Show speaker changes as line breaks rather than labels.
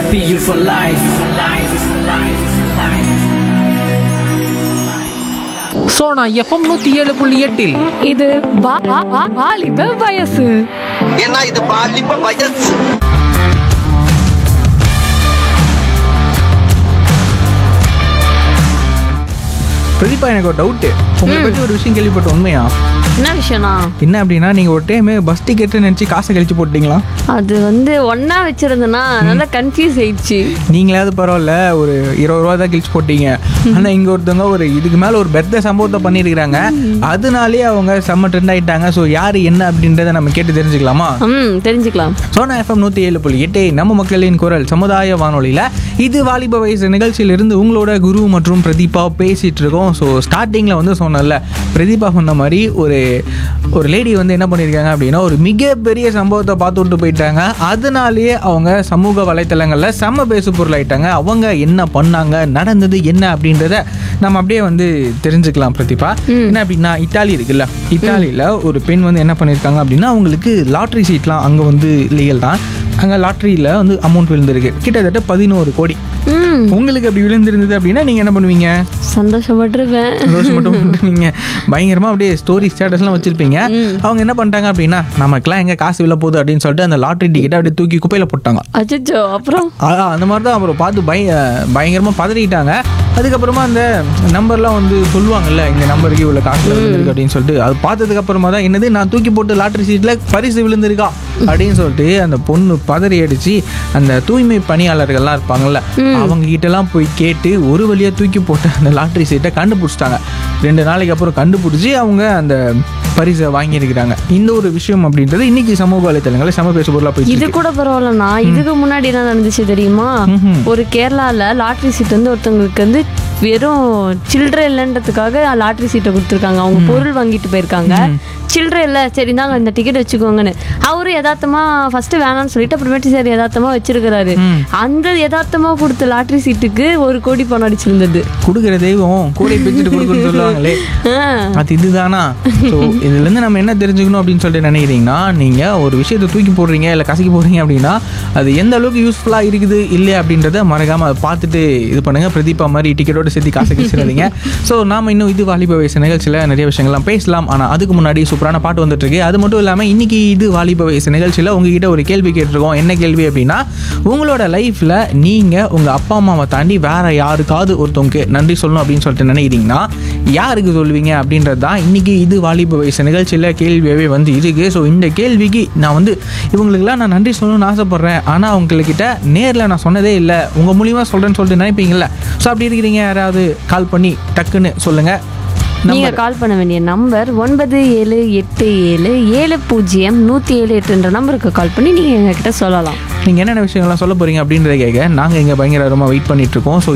be you for life. life, life, life.
Sona FM நூத்தி ஏழு புள்ளி எட்டில்
இது வா- வா- வா- வாலிப வயசு
ஏன்னா இது பாலிப்ப வயசு
பிரதீபா எனக்கு ஒரு டவுட்டு உங்களை பற்றி ஒரு விஷயம் கேள்விப்பட்ட உண்மையா
என்ன விஷயம்னா
என்ன அப்படின்னா நீங்கள் ஒரு டைம் பஸ் டிக்கெட்டு நினச்சி காசை கழிச்சு போட்டீங்களா
அது வந்து ஒன்னா வச்சிருந்தேன்னா நல்லா கன்ஃபியூஸ் ஆயிடுச்சு
நீங்களாவது பரவாயில்ல ஒரு இருபது ரூபா தான் கிழிச்சு போட்டீங்க ஆனால் இங்கே ஒருத்தவங்க ஒரு இதுக்கு மேலே ஒரு பெத்த சம்பவத்தை பண்ணியிருக்கிறாங்க அதனாலே அவங்க செம்ம ட்ரெண்ட் ஆயிட்டாங்க ஸோ யார் என்ன அப்படின்றத நம்ம கேட்டு தெரிஞ்சுக்கலாமா
ம் தெரிஞ்சுக்கலாம்
சோனா எஃப்எம் நூற்றி ஏழு புள்ளி எட்டு நம்ம மக்களின் குரல் சமுதாய வானொலியில் இது வாலிப வயசு நிகழ்ச்சியிலிருந்து உங்களோட குரு மற்றும் பிரதீபா பேசிகிட்டு இருக்கோம் ஸோ ஸ்டார்டிங்கில் வந்து சொன்னல பிரதீபா சொன்ன மாதிரி ஒரு ஒரு லேடி வந்து என்ன பண்ணியிருக்காங்க அப்படின்னா ஒரு மிகப்பெரிய சம்பவத்தை பார்த்து விட்டு போயிட்டாங்க அதனாலேயே அவங்க சமூக வலைத்தளங்களில் செம்ம பேசு பொருளாயிட்டாங்க அவங்க என்ன பண்ணாங்க நடந்தது என்ன அப்படின்றத நம்ம அப்படியே வந்து தெரிஞ்சுக்கலாம் பிரதீபா என்ன அப்படின்னா இத்தாலி இருக்குல்ல இத்தாலியில் ஒரு பெண் வந்து என்ன பண்ணியிருக்காங்க அப்படின்னா அவங்களுக்கு லாட்ரி சீட்லாம் அங்கே வந்து லீகல் தான் அங்கே லாட்ரியில் வந்து அமௌண்ட் விழுந்திருக்கு கிட்டத்தட்ட பதினோரு கோடி
ம்
உங்களுக்கு அப்படி விழுந்திருந்தது அப்படின்னா நீங்கள் என்ன பண்ணுவீங்க
சந்தோஷப்பட்டிருப்பேன்
சந்தோஷம் மட்டும் பண்ணுவீங்க பயங்கரமாக அப்படியே ஸ்டோரி ஸ்டேட்டஸ்லாம் வச்சுருப்பீங்க அவங்க என்ன பண்ணிட்டாங்க அப்படின்னா நமக்குலாம் எங்கே காசு விழ போகுது அப்படின்னு சொல்லிட்டு அந்த லாட்ரி டிக்கெட்டை அப்படியே தூக்கி குப்பையில் போட்டாங்க
அச்சோ அப்புறம்
ஆ, அந்த மாதிரி தான் அப்புறம் பார்த்து பய பயங்கரமாக பதறிட்டாங்க அதுக்கப்புறமா அந்த நம்பர்லாம் வந்து சொல்லுவாங்கல்ல இந்த நம்பருக்கு இவ்வளோ காசு விழுந்திருக்கு அப்படின்னு சொல்லிட்டு அது பார்த்ததுக்கு அப்புறமா தான் என்னது நான் தூக்கி போட்டு லாட்ரி சீட்டில் பரிசு விழுந்திருக்கா அப்படின்னு சொல்லிட்டு அந்த பொண்ணு பதறி அடிச்சு அந்த தூய்மை பணியாளர்கள்லாம் இருப்பாங்கல்ல அவங்க கிட்டலாம் போய் கேட்டு ஒரு வழியாக தூக்கி போட்ட அந்த லாட்ரி சீட்டை கண்டுபிடிச்சிட்டாங்க ரெண்டு நாளைக்கு அப்புறம் கண்டுபிடிச்சி அவங்க அந்த பரிசை வாங்கியிருக்கிறாங்க இந்த ஒரு விஷயம் அப்படின்றது இன்னைக்கு சமூக வலைத்தளங்களில் சம பேசு பொருளாக போயிட்டு
இது
இருக்கு.
கூட பரவாயில்லண்ணா இதுக்கு முன்னாடி என்ன நடந்துச்சு தெரியுமா ஒரு கேரளால லாட்ரி சீட் வந்து ஒருத்தவங்களுக்கு வந்து வெறும் சில்லறை இல்லைன்றதுக்காக லாட்ரி சீட்டை கொடுத்துருக்காங்க அவங்க பொருள் வாங்கிட்டு போயிருக்காங்க சில்லறை இல்லை சரி தாங்க இந்த டிக்கெட் வச்சுக்கோங்கன்னு அவரு யதார்த்தமா ஃபர்ஸ்ட் வேணாம்னு சொல்லிட்டு அப்புறமேட்டு சரி யதார்த்தமா வச்சிருக்கிறாரு அந்த யதார்த்தமா கொடுத்த லாட்ரி சீட்டுக்கு ஒரு கோடி பணம் அடிச்சிருந்தது
கொடுக்குற தெய்வம் கூடை பிச்சுட்டு கொடுக்குன்னு சொல்லுவாங்களே
ஆ.
அது இதுதானா ஸோ இதுலேருந்து நம்ம என்ன தெரிஞ்சுக்கணும் அப்படின்னு சொல்லிட்டு நினைக்கிறீங்கன்னா நீங்கள் ஒரு விஷயத்தை தூக்கி போடுறீங்க இல்லை கசக்கி போடுறீங்க அப்படின்னா அது எந்த அளவுக்கு யூஸ்ஃபுல்லாக இருக்குது இல்லை அப்படின்றத மறக்காமல் அதை பார்த்துட்டு இது பண்ணுங்கள் பிரதீபா மாதிரி டிக்கெட்டோட சேர்த்து காசை கிச்சிடாதீங்க ஸோ நாம இன்னும் இது வாலிப வயசு நிகழ்ச்சியில் நிறைய விஷயங்கள்லாம் பேசலாம் ஆனால் அதுக்கு முன்னாடி சூப்பரான பாட்டு வந்துட்டு இருக்கு அது மட்டும் இல்லாமல் இன்னைக்கு இது வாலிப வயசு நிகழ்ச்சியில் உங்ககிட்ட ஒரு கேள்வி கேட்டிருக்கோம் என்ன கேள்வி அப்படின்னா உங்களோட லைஃப்பில் நீங்கள் உங்கள் அப்பா அம்மாவை தாண்டி வேற யாருக்காவது ஒருத்தவங்க நன்றி சொல்லணும் அப்படின்னு சொல்லிட்டு நினைக்கிறீங்கன்னா யாருக்கு சொல்லுவீங்க அப்படின்றது தான் இன்னைக்கு இது வாலிப வயசு நிகழ்ச்சியில் கேள்வியாகவே வந்து இருக்கு ஸோ இந்த கேள்விக்கு நான் வந்து இவங்களுக்குலாம் நான் நன்றி சொல்லணும்னு ஆசைப்பட்றேன் ஆனால் அவங்கக்கிட்ட நேரில் நான் சொன்னதே இல்லை உங்கள் மூலியமாக சொல்கிறேன்னு சொல்லிட்டு நினைப்பீங்கல்ல ஸோ அப்படி இருக்கிறீங்க யாராவது கால் பண்ணி டக்குன்னு சொல்லுங்கள்
நீங்க கால் பண்ண வேண்டிய நம்பர் ஒன்பது ஏழு எட்டு ஏழு ஏழு பூஜ்ஜியம் நூத்தி ஏழு எட்டுன்ற நம்பருக்கு கால் பண்ணி நீங்க எங்ககிட்ட சொல்லலாம்
நீங்கள் என்னென்ன விஷயங்கள்லாம் சொல்ல போகிறீங்க அப்படின்றத கேட்க நாங்கள் இங்கே பயங்கரமாக வெயிட் பண்ணிட்டு இருக்கோம் ஸோ